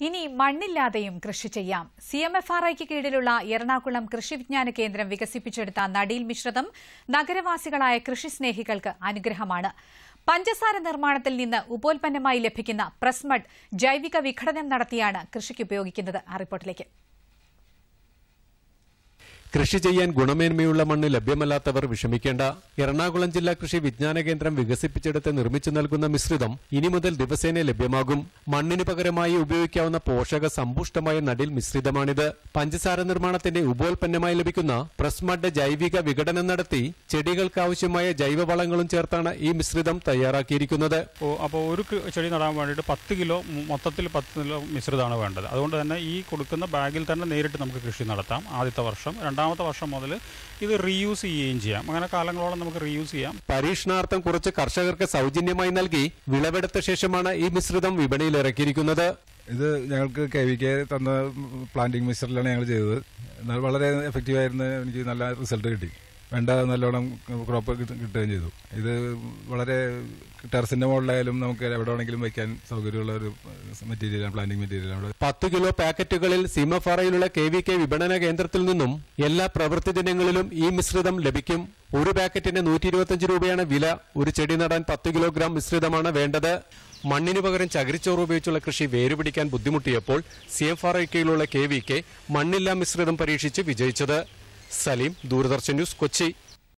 ഇനി മണ്ണില്ലാതെയും കൃഷി ചെയ്യാം സി എം എഫ് ആർ ഐക്ക് കീഴിലുള്ള എറണാകുളം കൃഷി വിജ്ഞാന കേന്ദ്രം വികസിപ്പിച്ചെടുത്ത നടീൽ മിശ്രിതം നഗരവാസികളായ കൃഷിസ്നേഹികൾക്ക് അനുഗ്രഹമാണ് പഞ്ചസാര നിർമ്മാണത്തിൽ നിന്ന് ഉപോൽപ്പന്നമായി ലഭിക്കുന്ന പ്രസ്മഡ് ജൈവിക വിഘടനം നടത്തിയാണ് കൃഷിക്ക് ഉപയോഗിക്കുന്നത് ആ റിപ്പോർട്ടിലേക്ക് കൃഷി ചെയ്യാൻ ഗുണമേന്മയുള്ള മണ്ണ് ലഭ്യമല്ലാത്തവർ വിഷമിക്കേണ്ട എറണാകുളം ജില്ലാ കൃഷി വിജ്ഞാന കേന്ദ്രം വികസിപ്പിച്ചെടുത്ത് നിർമ്മിച്ചു നൽകുന്ന മിശ്രിതം ഇനി മുതൽ ദിവസേന ലഭ്യമാകും മണ്ണിന് പകരമായി ഉപയോഗിക്കാവുന്ന പോഷക സമ്പുഷ്ടമായ നടിൽ മിശ്രിതമാണിത് പഞ്ചസാര നിർമ്മാണത്തിന്റെ ഉപോൽപ്പന്നമായി ലഭിക്കുന്ന പ്രസ്മഡ് ജൈവിക വിഘടനം നടത്തി ചെടികൾക്ക് ആവശ്യമായ ജൈവവളങ്ങളും ചേർത്താണ് ഈ മിശ്രിതം തയ്യാറാക്കിയിരിക്കുന്നത് അപ്പോൾ ഒരു കി- ചെടി നടാൻ വേണ്ടിയിട്ട് പത്ത് കിലോ മു- മൊത്തത്തിൽ പത്ത് കിലോ മിശ്രിതമാണ് വേണ്ടത് അതുകൊണ്ട് തന്നെ ഈ കൊടുക്കുന്ന ബാഗിൽ തന്നെ നേരിട്ട് നമുക്ക് കൃഷി നടത്താം ആദ്യത്തെ വർഷം രണ്ടാമത്തെ വർഷം മുതൽ ഇത് റീയൂസ് ചെയ്യുകയും ചെയ്യാം അങ്ങനെ കാലങ്ങളോളം നമുക്ക് റീയൂസ് ചെയ്യാം പരീക്ഷണാർത്ഥം കുറച്ച് കർഷകർക്ക് സൗജന്യമായി നൽകി വിളവെടുത്ത ശേഷമാണ് ഈ മിശ്രിതം വിപണിയിൽ ഇറക്കിയിരിക്കുന്നത് ഇത് ഞങ്ങൾക്ക് കെ വി കെ തന്ന പ്ലാന്റിംഗ് മിക്സറിലാണ് ഞങ്ങൾ ചെയ്തത് എന്നാൽ വളരെ എഫക്റ്റീവായിരുന്നു എനിക്ക് നല്ല റിസൾട്ട് കിട്ടി വേണ്ട നല്ലോണം ക്രോപ്പ് കിട്ടുകയും ചെയ്തു ഇത് വളരെ ടെറസിന്റെ മുകളിലായാലും നമുക്ക് എവിടെ വേണമെങ്കിലും വയ്ക്കാൻ സൗകര്യമുള്ള ഒരു മെറ്റീരിയലാണ് പ്ലാന്റിംഗ് മെറ്റീരിയലാണ് പത്ത് കിലോ പാക്കറ്റുകളിൽ സീമഫറയിലുള്ള കെ വി കെ വിപണന കേന്ദ്രത്തിൽ നിന്നും എല്ലാ പ്രവൃത്തി ദിനങ്ങളിലും ഈ മിശ്രിതം ലഭിക്കും ഒരു പാക്കറ്റിന് നൂറ്റി ഇരുപത്തിയഞ്ച് രൂപയാണ് വില ഒരു ചെടി നടാൻ പത്ത് കിലോഗ്രാം മിശ്രിതമാണ് വേണ്ടത് മണ്ണിനു പകരം ചകിരിച്ചോറ് ഉപയോഗിച്ചുള്ള കൃഷി വേരുപിടിക്കാൻ ബുദ്ധിമുട്ടിയപ്പോൾ സി എം ആർ കീഴിലുള്ള കെ വി കെ മണ്ണില്ലാ മിശ്രിതം പരീക്ഷിച്ച് വിജയിച്ചത് സലീം ദൂരദർശൻ ന്യൂസ് കൊച്ചി